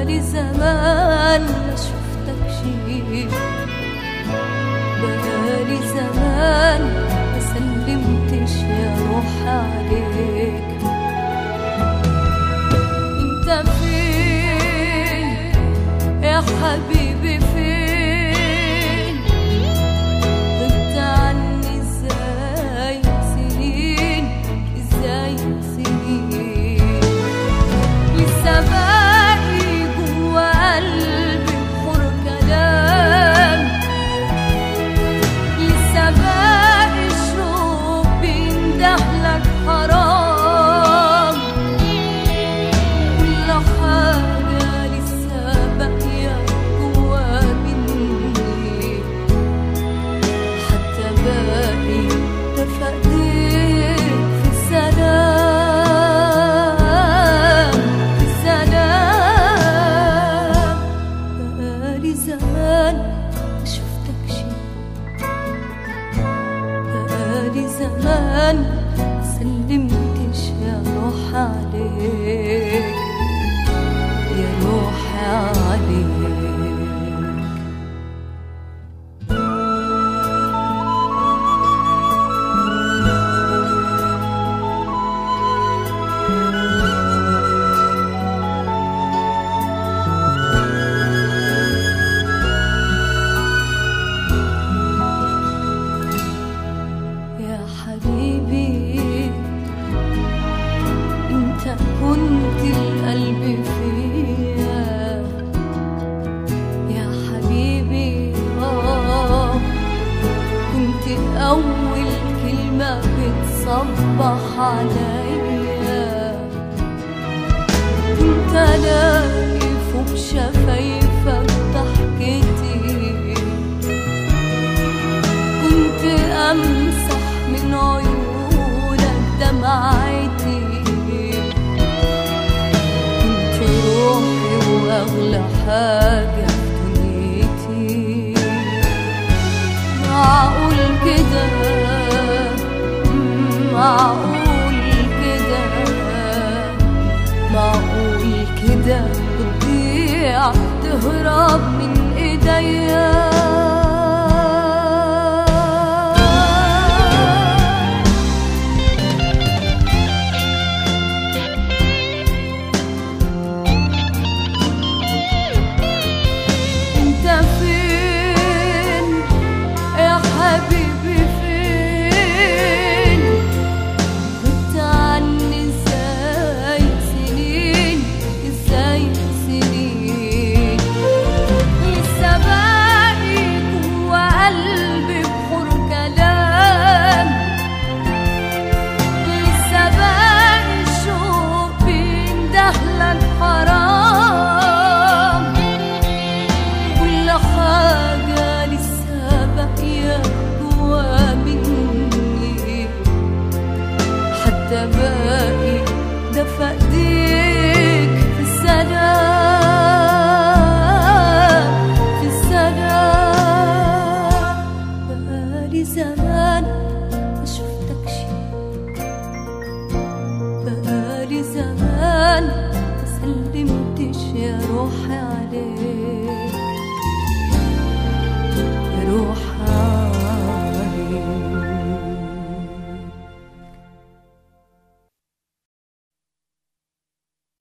بقالي زمان ما شفتكش بقالي زمان ما سلمتش يا روح عليك انت فين يا حبيبي فين غبت عني ازاي سنين ازاي سنين لسه باقي جوا قلبي بحور كلام لسه باقي الشوق بيندهلك حرام كل حاجة لسه باقية جوا مني حتى باقي دفى ايديك في السلام في السلام بقالي زمان ما شفتكش بقالي زمان ما سلمتش يا روح عليك يا روح عليك يا حبيبي انت كنت القلب فيا يا حبيبي اه كنت اول كلمة بتصبح عليا كنت الاقي فوق شفايفك ضحكتي كنت امسح من عيونك دمعتي كنت روحي واغلى حاجه في دنيتي معقول كده معقول كده معقول كده تضيع تهرب من ايديا انت فين يا حبيبي فين غبت عني ازاي سنين ازاي سنين لسه باقي جوا قلبي بحور كلام لسه باقي الشوق بيندهلك حرام كل حاجة لسه باقية جوا مني حتى باقي دفى ايديك في السلام في السلام بقالي زمان ما شفتكش بقالي زمان ما سلمتش يا روحي عليك